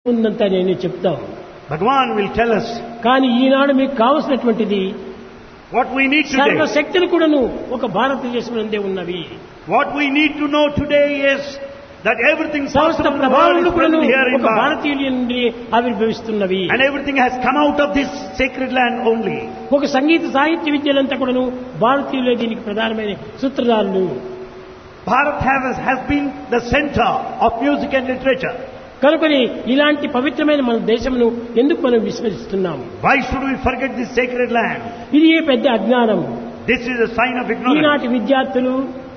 ఉందంతా నేను చెప్తాం Bhagavan will tell us కానీ ఈనాడు మీకు కావలసినటువంటిది what we need today. సర్వశక్తులు కూడాను ఒక భారతదేశం నందే ఉన్నవి What we need to know today is that everything సమస్త possible in the world ప్రభావములు is కూడాను present here in ఒక Bharat. భారతీయుల నుండి ఆవిర్భవిస్తున్నవి And everything has come out of this sacred land only. ఒక సంగీత సాహిత్య విద్యలంతా కూడాను భారతీయులే దీనికి ప్రధానమైన సూత్రధారులు Bharat has, has been the center of music and literature. కనుకొని ఇలాంటి పవిత్రమైన మన దేశమును ఎందుకు మనం విస్మరిస్తున్నాము Why should we forget this sacred land? ఇది ఏ పెద్ద అజ్ఞానం This is a sign of ignorance. ఈనాటి విద్యార్థులు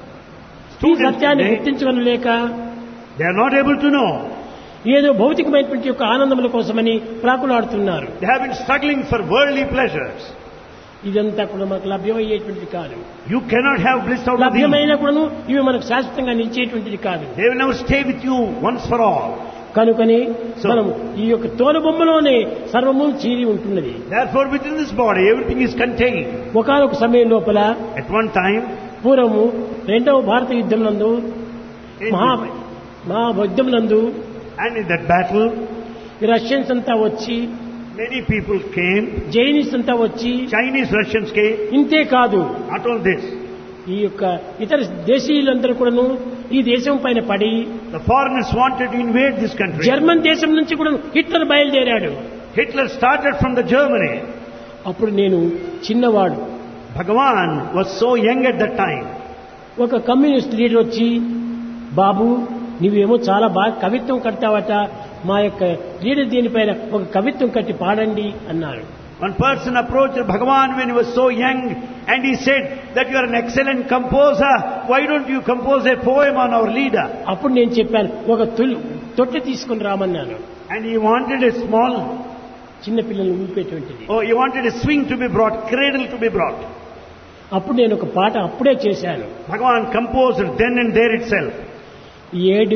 ఈ Students సత్యాన్ని today, గుర్తించగలలేక they are not able to know. ఏదో భౌతికమైనటువంటి యొక్క ఆనందముల కోసమని ప్రాకులాడుతున్నారు They have been struggling for worldly pleasures. ఇదంతా కూడా మనకు లభ్యమయ్యేటువంటిది కాదు You cannot have bliss out of these. లభ్యమైన కూడాను ఇవి మనకు శాశ్వతంగా నిలిచేటువంటిది కాదు They will never stay with you once for all. కనుకని So- మనం ఈ యొక్క తోలుబొమ్మలోనే సర్వము చీరి ఉంటున్నది Therefore, within this body, everything is contained. ఒకనొక సమయం లోపల At one time, పూర్వము రెండవ భారత యుద్ధం నందు in మహా మహా యుద్ధం నందు and in that battle, ఈ రష్యన్స్ అంతా వచ్చి many people came. జైనిస్ అంతా వచ్చి Chinese Russians came. ఇంతే కాదు Not only this, ఈ యొక్క ఇతర దేశీయులందరూ కూడాను ఈ దేశం పైన పడి the foreigners wanted to invade this country. German దేశం నుంచి కూడా హిట్లర్ బయలుదేరాడు Hitler started from the Germany. అప్పుడు నేను చిన్నవాడు Bhagavan was so young at that time. ఒక కమ్యూనిస్ట్ లీడర్ వచ్చి బాబు నువ్వేమో చాలా బాగా కవిత్వం కడతావట మా యొక్క లీడర్ దీనిపైన ఒక కవిత్వం కట్టి పాడండి అన్నారు One person approached Bhagavan when he was so young and he said that you are an excellent composer. Why don't you compose a poem on our leader? అప్పుడు నేను చెప్పాను ఒక తొలి తొట్టె తీసుకుని రామన్నాను And he wanted a small, చిన్న పిల్లల్ని ఊపేటువంటిది oh, he wanted a swing to be brought, cradle to be brought. అప్పుడు నేను ఒక పాట అప్పుడే చేశాను Bhagavan composed then and there itself. ఏడు